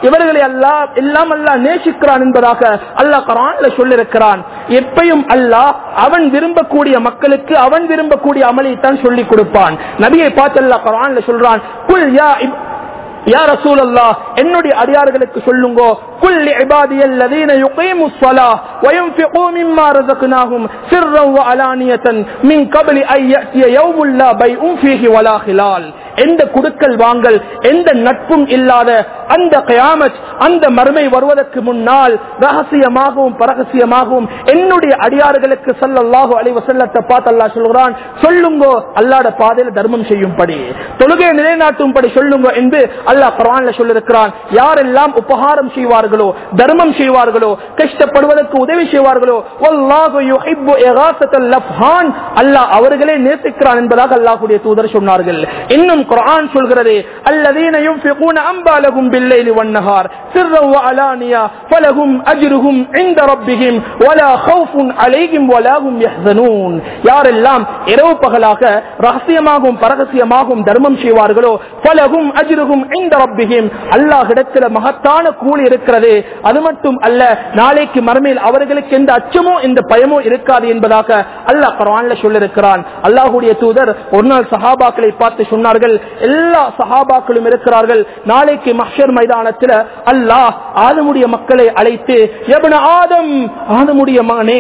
இவர்களை அல்லாஹ் எல்லாம் அல்லாஹ் நேசிக்கிறான் என்பதாக அல்லாஹ் குரான்ல சொல்லிருக்கிறான் எப்பையும் அல்லாஹ் அவன் விரும்பக்கூடிய மக்களுக்கு அவன் விரும்பக்கூடிய அமலைத்தான் சொல்லிக் கொடுப்பான் நபியை பார்த்து அல்லாஹ் குரான்ல சொல்றான் குல் யா இப்- யா ரசூல் என்னுடைய அடியார்களுக்கு சொல்லுங்கோ குல் இபாதிய الذين يقيموا الصلاة وينفقوا مما رزقناهم سرا وعلانية من قبل أن يأتي يوم لا بيع فيه ولا خلال எந்த குடுக்கல் வாங்கல் எந்த நட்பும் இல்லாத அந்த கயாமத் அந்த மறுமை வருவதற்கு முன்னால் ரகசியமாகவும் பரகசியமாகவும் என்னுடைய அடியார்களுக்கு சல்லல்லாஹு அலைஹி வஸல்லத்தை பார்த்து அல்லாஹ் சொல்கிறான் சொல்லுங்கோ அல்லாஹ்ட பாதையில தர்மம் செய்யும்படி தொழுகை நிலைநாட்டும்படி சொல்லுங்க என்று அல்லாஹ் குர்ஆன்ல சொல்லிருக்கிறான் யாரெல்லாம் உபகாரம் செய்வார்களோ தர்மம் செய்வார்களோ கஷ்டப்படுவதற்கு உதவி செய்வார்களோ வல்லாஹு யுஹிப்பு இகாசத்தல் லஃப்ஹான் அல்லாஹ் அவர்களே நேசிக்கிறான் என்பதாக அல்லாஹ்வுடைய தூதர் சொன்னார்கள் இன்னும் குர்ஆன் சொல்கிறது அல்லதீன யுன்ஃபிகூன அம்பாலஹும் பில்லைலி வன்னஹார் சிர்ரன் வஅலானியா ஃபலஹும் அஜ்ருஹும் இன்த ரப்பிஹிம் வலா ஹவுஃபுன் அலைஹிம் வலா ஹும் யஹ்சனூன் யாரெல்லாம் இரவு பகலாக ரகசியமாகவும் பரகசியமாகவும் தர்மம் செய்வார்களோ ஃபலஹும் அஜ்ருஹும் இன்த ரப்பிஹிம் அல்லாஹ்விடத்தில் மகத்தான கூலி இருக்கிறது அது மட்டும் அல்ல நாளைக்கு மறுமையில் அவர்களுக்கு எந்த அச்சமோ எந்த பயமோ இருக்காது என்பதாக அல்லாஹ் குர்ஆன்ல சொல்லிருக்கிறான் அல்லாஹ்வுடைய தூதர் ஒரு நாள் சஹாபாக்களை பார்த்து சொன்னார்கள் எல்லா சஹாபாக்களும் இருக்கிறார்கள் நாளைக்கு மஹ்ஷர் மைதானத்தில் அல்லாஹ் ஆதமுடைய மக்களை அழைத்து எபன ஆதம் ஆதமுடைய மகனே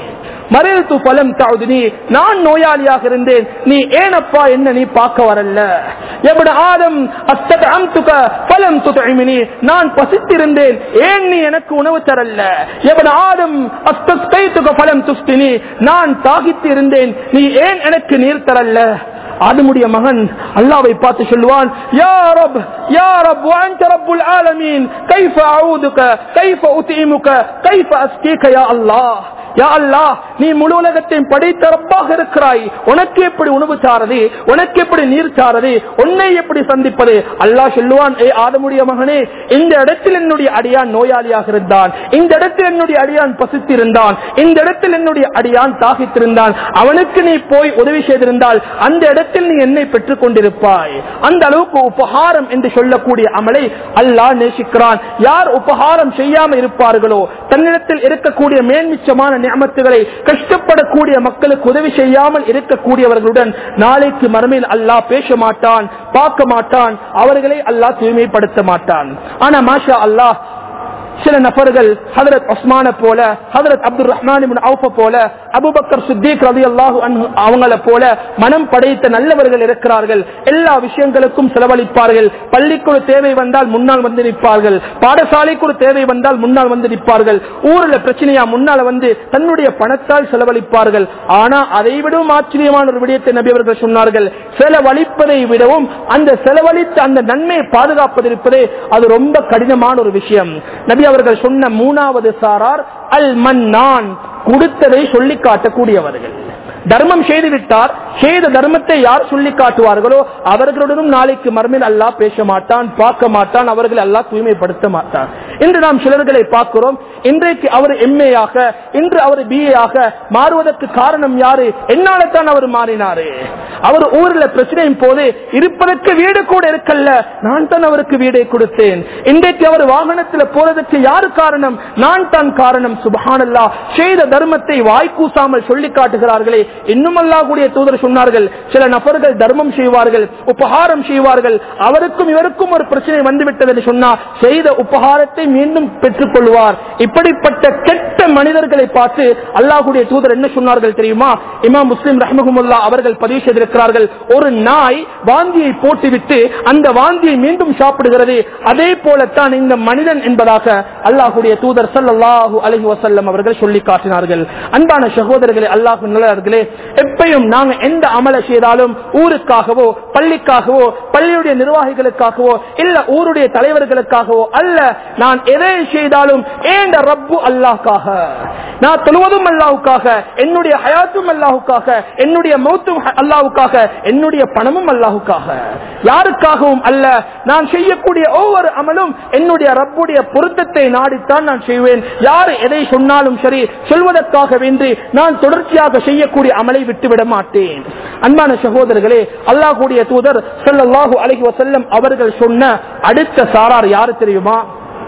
மறைத்து பலம் தாவுதினி நான் நோயாளியாக இருந்தேன் நீ ஏனப்பா என்ன நீ பார்க்க வரல எபட ஆதம் அத்தக அம்துக பலம் துதமினி நான் பசித்திருந்தேன் ஏன் நீ எனக்கு உணவு தரல எபட ஆதம் அஸ்தஸ்கைத்துக பலம் துஸ்தினி நான் தாகித்து இருந்தேன் நீ ஏன் எனக்கு நீர் தரல ஆதமுடைய மகன் அல்லாவை பார்த்து சொல்லுவான் யா ரப் யா ரப் وانت رب العالمين كيف اعوذك كيف اطعمك كيف اسقيك يا الله யா அல்லாஹ் நீ முழு உலகத்தையும் படைத்த ரப்பாக இருக்கிறாய் உனக்கு எப்படி உணவு சாரது உனக்கு எப்படி நீர் சாரது உன்னை எப்படி சந்திப்பது அல்லாஹ் சொல்லுவான் ஏ ஆதமுடைய மகனே இந்த இடத்தில் என்னுடைய அடியான் நோயாளியாக இருந்தான் இந்த இடத்தில் என்னுடைய அடியான் பசித்திருந்தான் இந்த இடத்தில் என்னுடைய அடியான் தாகித்திருந்தான் அவனுக்கு நீ போய் உதவி செய்திருந்தால் அந்த இடத்தில் நீ என்னை பெற்றுக் கொண்டிருப்பாய் அந்த அளவுக்கு உபகாரம் என்று சொல்லக்கூடிய அமலை அல்லாஹ் நேசிக்கிறான் யார் உபகாரம் செய்யாமல் இருப்பார்களோ தன்னிடத்தில் இருக்கக்கூடிய மேன்மிச்சமான நியமத்துகளை கஷ்டப்படக்கூடிய மக்களுக்கு உதவி செய்யாமல் இருக்கக்கூடியவர்களுடன் நாளைக்கு மறுமையில் அல்லாஹ் பேச மாட்டான் பார்க்க மாட்டான் அவர்களை அல்லாஹ் தூய்மைப்படுத்த மாட்டான் ஆனா மாஷா அல்லாஹ் சில நபர்கள் ஹதரத் உஸ்மான போல ஹதரத் அப்துல் ரஹ்மான் அவுஃப போல அபுபக்கர் சித்திக் ரதி அல்லாஹு அவங்கள போல மனம் படைத்த நல்லவர்கள் இருக்கிறார்கள் எல்லா விஷயங்களுக்கும் செலவழிப்பார்கள் பள்ளிக்கு ஒரு தேவை வந்தால் முன்னால் வந்து நிற்பார்கள் பாடசாலைக்கு ஒரு தேவை வந்தால் முன்னால் வந்து நிற்பார்கள் ஊர்ல பிரச்சனையா முன்னால வந்து தன்னுடைய பணத்தால் செலவழிப்பார்கள் ஆனா அதை விடவும் ஆச்சரியமான ஒரு விடயத்தை நபி அவர்கள் சொன்னார்கள் செலவழிப்பதை விடவும் அந்த செலவழித்த அந்த நன்மையை பாதுகாப்பது இருப்பதே அது ரொம்ப கடினமான ஒரு விஷயம் நபி அவர்கள் சொன்ன மூணாவது சாரார் அல் மன்னான் கொடுத்ததை சொல்லி காட்டக்கூடியவர்கள் தர்மம் செய்து விட்டார் செய்த தர்மத்தை யார் சொல்லி காட்டுவார்களோ அவர்களுடனும் நாளைக்கு மர்மில் அல்லாஹ் பேச மாட்டான் பார்க்க மாட்டான் அவர்களை அல்லாஹ் தூய்மைப்படுத்த மாட்டான் இன்று நாம் சிலர்களை பார்க்கிறோம் இன்றைக்கு அவர் எம்ஏயாக இன்று அவர் பிஏயாக மாறுவதற்கு காரணம் யாரு என்னால தான் அவர் மாறினாரு அவர் ஊர்ல பிரச்சனையும் போது இருப்பதற்கு வீடு கூட இருக்கல்ல நான் தான் அவருக்கு வீடை கொடுத்தேன் இன்றைக்கு அவர் வாகனத்தில் போறதுக்கு யாரு காரணம் நான் தான் காரணம் சுபஹானல்லா செய்த தர்மத்தை வாய்க்கூசாமல் சொல்லி காட்டுகிறார்களே இன்னும் அல்லாஹ்வுடைய தூதர் சொன்னார்கள் சில நபர்கள் தர்மம் செய்வார்கள் உபகாரம் செய்வார்கள் அவருக்கும் இவருக்கும் ஒரு பிரச்சனை வந்துவிட்டது என்று சொன்னா செய்த உபகாரத்தை மீண்டும் பெற்றுக் கொள்வார் இப்படிப்பட்ட கெட்ட மனிதர்களை பார்த்து அல்லாஹ்வுடைய தூதர் என்ன சொன்னார்கள் தெரியுமா இமாம் முஸ்லிம் ரஹ்மகுமுல்லா அவர்கள் பதிவு செய்திருக்கிறார்கள் ஒரு நாய் வாந்தியை போட்டுவிட்டு அந்த வாந்தியை மீண்டும் சாப்பிடுகிறது அதே போலத்தான் இந்த மனிதன் என்பதாக அல்லாஹ்வுடைய தூதர் ஸல்லல்லாஹு அலைஹி வஸல்லம் அவர்கள் சொல்லி காட்டினார்கள் அன்பான சகோதரர்களே அல்லாஹ் நல்லவர்களே எப்பயும் நாங்க எந்த அமல செய்தாலும் ஊருக்காகவோ பள்ளிக்காகவோ பள்ளியுடைய நிர்வாகிகளுக்காகவோ இல்ல ஊருடைய தலைவர்களுக்காகவோ அல்ல நான் எதை செய்தாலும் ஏண்ட ரப்பு அல்லாஹ்க்காக நான் தொழுவதும் அல்லாஹுக்காக என்னுடைய ஹயாத்தும் அல்லாஹுக்காக என்னுடைய மௌத்தும் அல்லாஹுக்காக என்னுடைய பணமும் அல்லாஹுக்காக யாருக்காகவும் அல்ல நான் செய்யக்கூடிய ஒவ்வொரு அமலும் என்னுடைய ரப்புடைய பொருத்தத்தை நாடித்தான் நான் செய்வேன் யார் எதை சொன்னாலும் சரி சொல்வதற்காக வேண்டி நான் தொடர்ச்சியாக செய்யக்கூடிய அமலை விட்டுவிட மாட்டேன் அன்பான சகோதரர்களே அல்லாஹுடைய தூதர் ஸல்லல்லாஹு அலைஹி வஸல்லம் அவர்கள் சொன்ன அடுத்த சாரார் யாரு தெரியுமா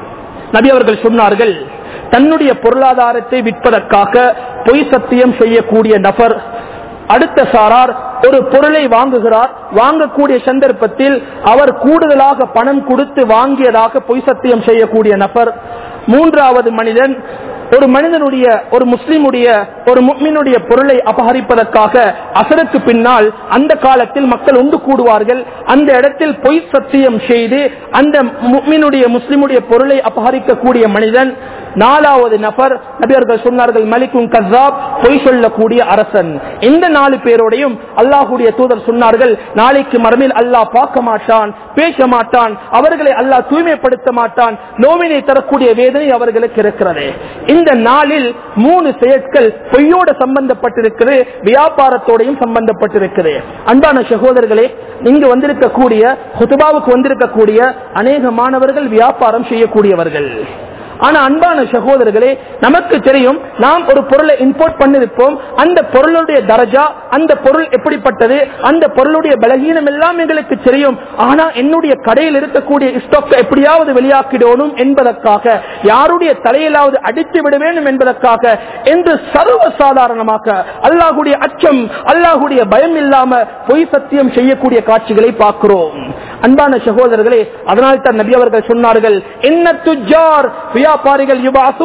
நபி அவர்கள் சொன்னார்கள் தன்னுடைய பொருளாதாரத்தை விற்பதற்காக பொய் சத்தியம் செய்யக்கூடிய நபர் அடுத்த சாரார் ஒரு பொருளை வாங்குகிறார் வாங்கக்கூடிய சந்தர்ப்பத்தில் அவர் கூடுதலாக பணம் கொடுத்து வாங்கியதாக பொய் சத்தியம் செய்யக்கூடிய நபர் மூன்றாவது மனிதன் ஒரு மனிதனுடைய ஒரு முஸ்லிமுடைய ஒரு முக்மினுடைய பொருளை அபகரிப்பதற்காக அசருக்கு பின்னால் அந்த காலத்தில் மக்கள் ஒன்று கூடுவார்கள் அந்த இடத்தில் பொய் சத்தியம் செய்து அந்த முக்மினுடைய முஸ்லிமுடைய பொருளை அபகரிக்கக்கூடிய மனிதன் நாலாவது நபர் நபியர்கள் சொன்னார்கள் மலிக்கும் கசாப் பொய் சொல்லக்கூடிய அரசன் இந்த நாலு பேரோடையும் அல்லாஹுடைய தூதர் சொன்னார்கள் நாளைக்கு மரமில் அல்லாஹ் பார்க்க மாட்டான் பேச மாட்டான் அவர்களை அல்லாஹ் தூய்மைப்படுத்த மாட்டான் நோவினை தரக்கூடிய வேதனை அவர்களுக்கு இருக்கிறது இந்த நாளில் மூணு செயற்கள் பொய்யோட சம்பந்தப்பட்டிருக்கிறது வியாபாரத்தோடையும் சம்பந்தப்பட்டிருக்கிறது அன்பான சகோதரர்களே இங்கு வந்திருக்கக்கூடிய ஹுதுபாவுக்கு வந்திருக்கக்கூடிய அநேக மாணவர்கள் வியாபாரம் செய்யக்கூடியவர்கள் ஆனா அன்பான சகோதரர்களே நமக்கு தெரியும் நாம் ஒரு பொருளை இம்போர்ட் பண்ணிருப்போம் அந்த பொருளுடைய தரஜா அந்த பொருள் எப்படிப்பட்டது அந்த பொருளுடைய பலகீனம் எல்லாம் எங்களுக்கு தெரியும் ஆனா என்னுடைய கடையில் இருக்கக்கூடிய ஸ்டாக் எப்படியாவது வெளியாக்கிடணும் என்பதற்காக யாருடைய தலையிலாவது அடித்து விட வேண்டும் என்பதற்காக என்று சர்வ சாதாரணமாக அல்லாஹுடைய அச்சம் அல்லாஹுடைய பயம் இல்லாம பொய் சத்தியம் செய்யக்கூடிய காட்சிகளை பார்க்கிறோம் அன்பான சகோதரர்களே அதனால் தான் நபி அவர்கள் சொன்னார்கள் என்ன துஜார் வியாபாரிகள்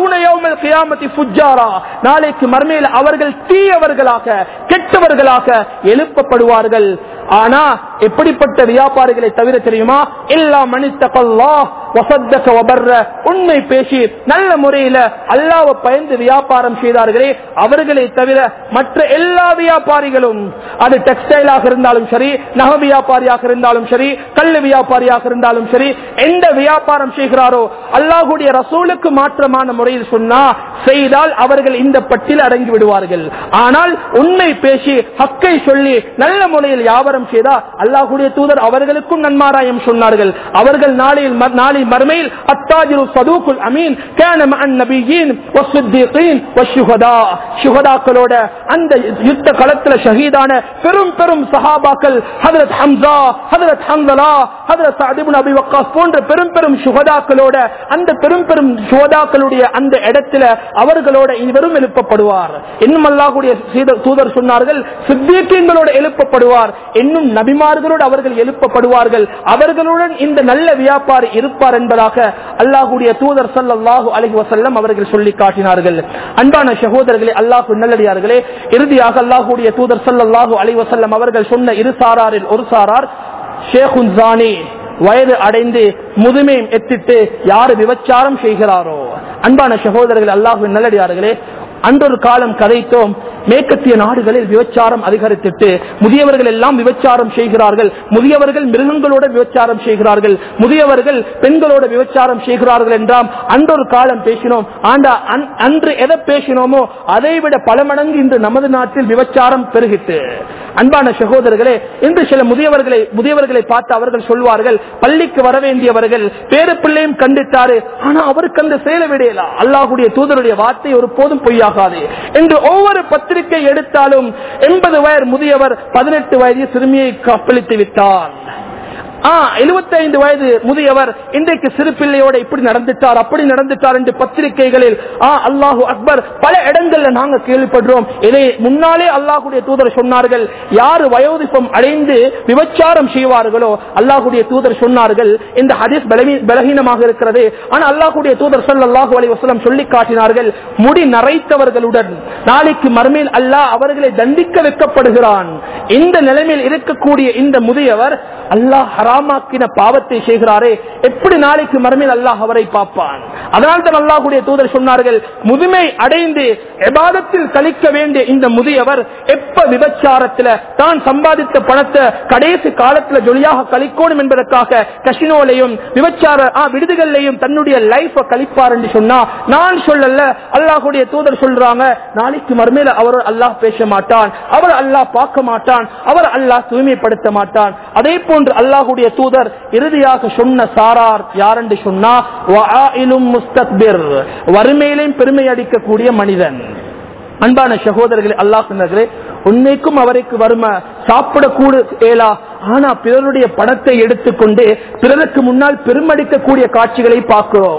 நாளைக்கு மர்மையில் அவர்கள் தீயவர்களாக கெட்டவர்களாக எழுப்பப்படுவார்கள் ஆனா எப்படிப்பட்ட வியாபாரிகளை தவிர தெரியுமா எல்லா மனிதல்லா வசத்தக்க வபர்ற உண்மை பேசி நல்ல முறையில அல்லாவை பயந்து வியாபாரம் செய்தார்களே அவர்களை தவிர மற்ற எல்லா வியாபாரிகளும் அது டெக்ஸ்டைலாக இருந்தாலும் சரி நக வியாபாரியாக இருந்தாலும் சரி கல் வியாபாரியாக இருந்தாலும் சரி எந்த வியாபாரம் செய்கிறாரோ அல்லாஹுடைய ரசூலுக்கு மாற்றமான முறையில் சொன்னா செய்தால் அவர்கள் இந்த பட்டியல் அடங்கி விடுவார்கள் ஆனால் உண்மை பேசி ஹக்கை சொல்லி நல்ல முறையில் வியாபாரம் செய்தா அல்லாஹுடைய தூதர் அவர்களுக்கும் நன்மாராயம் சொன்னார்கள் அவர்கள் நாளையில் நாளை மறுமையில் அத்தாஜிரு சதூக்குல் அமீன் கேன மஅன் நபியின் வஸ்ஸித்தீகீன் வஷ்ஷுஹதா ஷுஹதாக்களோட அந்த யுத்த களத்துல ஷஹீதான பெரும் பெரும் சஹாபாக்கள் Hazrat Hamza Hazrat Hanzala Hazrat Saad ibn Abi Waqqas போன்ற பெரும் பெரும் ஷுஹதாக்களோட அந்த பெரும் பெரும் ஷுஹதாக்களுடைய அந்த இடத்துல அவர்களோட இவரும் எழுப்பப்படுவார் இன்னும் அல்லாஹ்வுடைய தூதர் சொன்னார்கள் சித்தியங்களோட எழுப்பப்படுவார் இன்னும் நபிமார்களோடு அவர்கள் எழுப்பப்படுவார்கள் அவர்களுடன் இந்த நல்ல வியாபாரி இருப்பார் என்பதாக அல்லாஹுடைய தூதர் சல்லாஹூ அலஹி வசல்லம் அவர்கள் சொல்லி காட்டினார்கள் அன்பான சகோதரர்களே அல்லாஹு நல்லடியார்களே இறுதியாக அல்லாஹுடைய தூதர் சல்லாஹூ அலி வசல்லம் அவர்கள் சொன்ன இரு சாராரில் ஒரு சாரார் ஷேகுன் ஜானி வயது அடைந்து முதுமையும் எத்திட்டு யாரு விபச்சாரம் செய்கிறாரோ அன்பான சகோதரர்கள் அல்லாஹு நல்லடியார்களே அன்றொரு காலம் கதைத்தோம் மேற்கத்திய நாடுகளில் விபச்சாரம் அதிகரித்துட்டு முதியவர்கள் எல்லாம் விபச்சாரம் செய்கிறார்கள் முதியவர்கள் மிருகங்களோட விபச்சாரம் செய்கிறார்கள் முதியவர்கள் பெண்களோட விபச்சாரம் செய்கிறார்கள் என்றாம் அன்றொரு காலம் பேசினோம் ஆண்டா அன்று எதை பேசினோமோ அதை விட பல மடங்கு இன்று நமது நாட்டில் விபச்சாரம் பெருகிட்டு அன்பான சகோதரர்களே இன்று சில முதியவர்களை முதியவர்களை பார்த்து அவர்கள் சொல்வார்கள் பள்ளிக்கு வர வேண்டியவர்கள் பேரு பிள்ளையும் கண்டிட்டாரு ஆனா அவருக்கு அந்த செயல விடையலா அல்லாஹுடைய தூதருடைய வார்த்தை ஒரு போதும் பொய்யாகாது என்று ஒவ்வொரு பத்திரிகை எடுத்தாலும் எண்பது வயது முதியவர் பதினெட்டு வயது சிறுமியை கப்பளித்து விட்டார் எழுபத்தி ஐந்து வயது முதியவர் இன்றைக்கு சிறு பிள்ளையோட இப்படி நடந்துட்டார் அப்படி நடந்துட்டார் என்று பத்திரிகைகளில் அல்லாஹு அக்பர் பல இடங்கள்ல நாங்க கேள்விப்படுறோம் இதை முன்னாலே அல்லாஹுடைய தூதர் சொன்னார்கள் யாரு வயோதிப்பம் அடைந்து விபச்சாரம் செய்வார்களோ அல்லாஹுடைய தூதர் சொன்னார்கள் இந்த ஹதீஸ் பலகீனமாக இருக்கிறது ஆனா அல்லாஹுடைய தூதர் சொல்லாஹு அலி வசலம் சொல்லி காட்டினார்கள் முடி நரைத்தவர்களுடன் நாளைக்கு மறுமையில் அல்லாஹ் அவர்களை தண்டிக்க வைக்கப்படுகிறான் இந்த நிலைமையில் இருக்கக்கூடிய இந்த முதியவர் அல்லாஹ் ஹராமாக்கின பாவத்தை செய்கிறாரே எப்படி நாளைக்கு மறுமையில் அல்லாஹ் அவரை பார்ப்பான் அதனால் தான் அல்லாஹுடைய தூதர் சொன்னார்கள் முதுமை அடைந்து எபாதத்தில் கழிக்க வேண்டிய இந்த முதியவர் எப்ப விபச்சாரத்தில் தான் சம்பாதித்த பணத்தை கடைசி காலத்தில் ஜொலியாக கழிக்கணும் என்பதற்காக கசினோலையும் விபச்சார விடுதிகளையும் தன்னுடைய லைஃப கழிப்பார் என்று சொன்னா நான் சொல்லல அல்லாஹுடைய தூதர் சொல்றாங்க நாளைக்கு மறுமையில் அவர் அல்லாஹ் பேச மாட்டான் அவர் அல்லாஹ் பார்க்க மாட்டான் அவர் அல்லாஹ் தூய்மைப்படுத்த மாட்டான் அதே போன்று அல்லாஹுடைய தூதர் இறுதியாக சொன்ன சாரார் யார் என்று சொன்னா முஸ்தக்பிர் வறுமையிலையும் பெருமை அடிக்கக்கூடிய மனிதன் அன்பான சகோதரர்களே அல்லாஹ் உண்மைக்கும் அவருக்கு வறுமை சாப்பிடக்கூட ஏலா ஆனா பிறருடைய பணத்தை எடுத்துக்கொண்டு பிறருக்கு முன்னால் பெருமடிக்கக்கூடிய காட்சிகளை பார்க்கிறோம்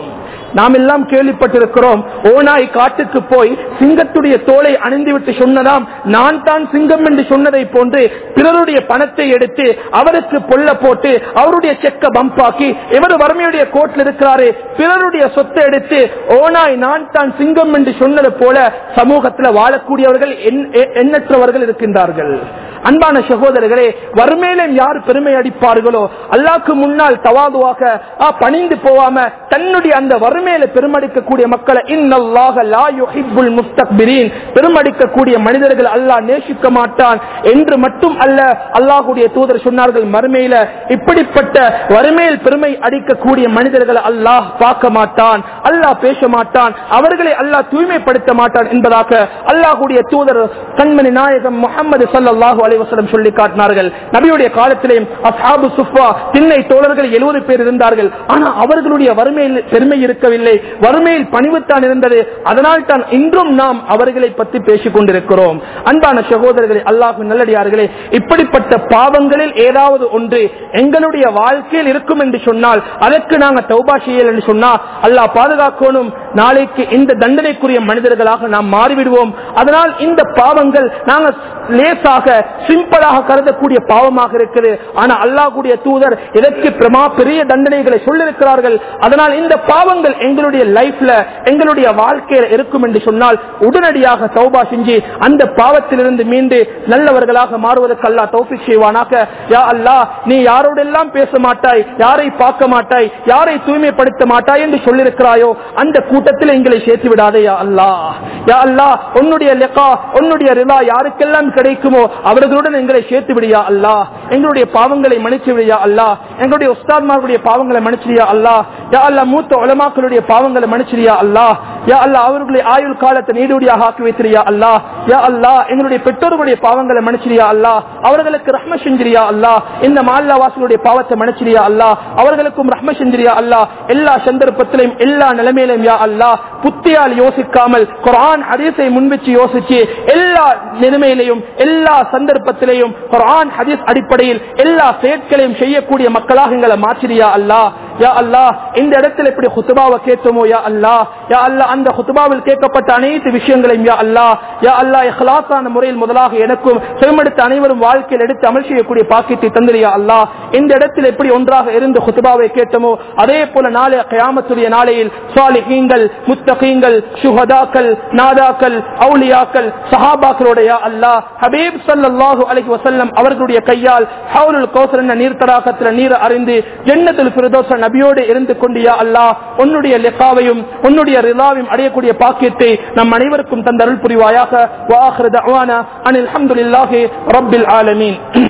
நாம் எல்லாம் கேள்விப்பட்டிருக்கிறோம் ஓனாய் காட்டுக்கு போய் சிங்கத்துடைய தோலை அணிந்துவிட்டு சொன்னதாம் நான் தான் சிங்கம் என்று சொன்னதை போன்று பிறருடைய பணத்தை எடுத்து அவருக்கு பொல்ல போட்டு அவருடைய செக்க பம்பாக்கி இவர் வறுமையுடைய கோட்டில் இருக்கிறாரு பிறருடைய சொத்தை எடுத்து ஓனாய் நான் தான் சிங்கம் என்று சொன்னது போல சமூகத்தில் வாழக்கூடியவர்கள் எண்- எ- எண்ணற்றவர்கள் இருக்கின்றார்கள் அன்பான சகோதரர்களே வறுமையிலும் யார் பெருமை அடிப்பார்களோ அல்லாக்கு முன்னால் தவாதுவாக ஆ, பணிந்து போவாம தன்னுடைய அந்த வறுமையில பெருமடிக்கக்கூடிய மக்களை இன்னல்லாக லா யுஹிப்புல் முஸ்தக்பிரீன் பெருமடிக்கக்கூடிய மனிதர்கள் அல்லாஹ் நேசிக்க மாட்டான் என்று மட்டும் அல்ல அல்லாஹ்வுடைய தூதர் சொன்னார்கள் மறுமையில இப்படிப்பட்ட வறுமையில் பெருமை அடிக்கக்கூடிய மனிதர்களை அல்லாஹ் பார்க்க மாட்டான் அல்லாஹ் பேச மாட்டான் அவர்களை அல்லாஹ் தூய்மைப்படுத்த மாட்டான் என்பதாக அல்லாஹ்வுடைய தூதர் கண்மணி நாயகம் முகமது சல்லாஹூ அலைவசலம் சொல்லி காட்டினார்கள் நபியுடைய காலத்திலேயும் அஸ்ஹாபு சுஃபா திண்ணை தோழர்கள் எழுபது பேர் இருந்தார்கள் ஆனா அவர்களுடைய வறுமையில் பெருமை இருக்கவில்லை வறுமையில் பணிவுத்தான் இருந்தது அதனால் தான் இன்றும் நாம் அவர்களை பற்றி பேசிக் கொண்டிருக்கிறோம் அன்பான சகோதரர்களே அல்லாஹ் நல்லடியார்களே இப்படிப்பட்ட பாவங்களில் ஏதாவது ஒன்று எங்களுடைய வாழ்க்கையில் இருக்கும் என்று சொன்னால் அதற்கு நாங்கள் தௌபா செய்யல் என்று சொன்னா அல்லாஹ் பாதுகாக்கணும் நாளைக்கு இந்த தண்டனைக்குரிய மனிதர்களாக நாம் மாறிவிடுவோம் அதனால் இந்த பாவங்கள் நாங்கள் லேசாக சிம்பிளாக கருதக்கூடிய பாவமாக இருக்குது ஆனா அல்லாஹ்வுடைய தூதர் இதற்கு பிரமா பெரிய தண்டனைகளை சொல்லிருக்கிறார்கள் அதனால் இந்த பாவங்கள் எங்களுடைய லைஃப்ல எங்களுடைய வாழ்க்கையில இருக்கும் என்று சொன்னால் உடனடியாக தௌபா செஞ்சு அந்த பாவத்திலிருந்து மீண்டு நல்லவர்களாக மாறுவதற்கு அல்லாஹ் தௌஃபிக் செய்வானாக யா அல்லாஹ் நீ யாரோடெல்லாம் பேச மாட்டாய் யாரை பார்க்க மாட்டாய் யாரை தூய்மைப்படுத்த மாட்டாய் என்று சொல்லிருக்கிறாயோ அந்த கூட்டத்தில் எங்களை சேர்த்து விடாதே யா அல்லாஹ் யா அல்லாஹ் உன்னுடைய லெக்கா உன்னுடைய ரிலா யாருக்கெல்லாம் கிடைக்குமோ அவர்களுடன் எங்களை சேர்த்து விடியா அல்லாஹ் எங்களுடைய பாவங்களை மன்னிச்சு விடியா அல்லாஹ் எங்களுடைய உஸ்தாத்மார்களுடைய பாவங்களை மன்னிச்சிரியா அல்லாஹ் யா அல்லாஹ் மூத்த உலமாக்களுடைய பாவங்களை மன்னிச்சிரியா அல்லாஹ் யா அல்லாஹ் அவர்களுடைய ஆயுள் காலத்தை நீடுடியாக ஆக்கி வைத்திரியா அல்லாஹ் யா அல்லாஹ் எங்களுடைய பெற்றோர்களுடைய பாவங்களை மன்னிச்சிரியா அல்லாஹ் அவர்களுக்கு ரஹ்ம செஞ்சிரியா அல்லாஹ் இந்த மால்லா வாசலுடைய பாவத்தை மன்னிச்சிரியா அல்லாஹ் அவர்களுக்கும் ரஹ்ம செஞ்சிரியா அல்லாஹ் எல்லா சந்தர்ப்பத்திலையும் எல்லா நிலைமையிலும் யா அல்லாஹ் புத்தியால் யோசிக்காமல் குர்ஆன் ஹதீஸை முன்வச்சு யோசிச்சு எல்லா நிலைமையிலையும் எல்லா சந்தர்ப்பத்திலையும் குர்ஆன் ஹதீஸ் அடிப்படையில் எல்லா செயற்களையும் செய்யக்கூடிய மக்களாக எங்களை மாற்றிரியா அல்லாஹ் யா அல்லாஹ் இந்த இடத்துல எப்படி ஹுத்துபாவை கேட்டோமோ யா அல்லாஹ் யா அல்லாஹ் அந்த ஹுத்துபாவில் கேட்கப்பட்ட அனைத்து விஷயங்களையும் யா அல்லாஹ் யா அல்லாஹ் இஹ்லாஸான முறையில் முதலாக எனக்கும் செருமெடுத்த அனைவரும் வாழ்க்கையில் எடுத்து அமல் செய்யக்கூடிய பாக்கியத்தை தந்திரியா அல்லாஹ் இந்த இடத்தில் எப்படி ஒன்றாக இருந்து ஹுத்துபாவை கேட்டோமோ அதே போல நாளை கயாமத்துடைய நாளையில் சாலிஹீங்கள் முத்தகீங்கள் சுஹதாக்கள் நாதாக்கள் அவுலியாக்கள் சஹாபாக்களுடைய யா அல்லாஹ் ஹபீப் ஸல்லல்லாஹு அலைஹி வஸல்லம் அவர்களுடைய கையால் ஹவுலுல் கௌசர் என்ற நீர் தடாகத்தில் நீர் அறிந்து ஜன்னத்துல் ஃபிர்தௌஸ் நபியோடு இருந்து கொண்டு யா அல்லாஹ் உன்னுடைய லிகாவையும் உன்னுடைய ரிலாவையும் அடையக்கூடிய பாக்கியத்தை நம் அனைவருக்கும் தந்தருள் புரிவாயாக வா ஆখির தஅவானா அனில் ஹம்துலில்லாஹி ரப்பில் ஆலமீன்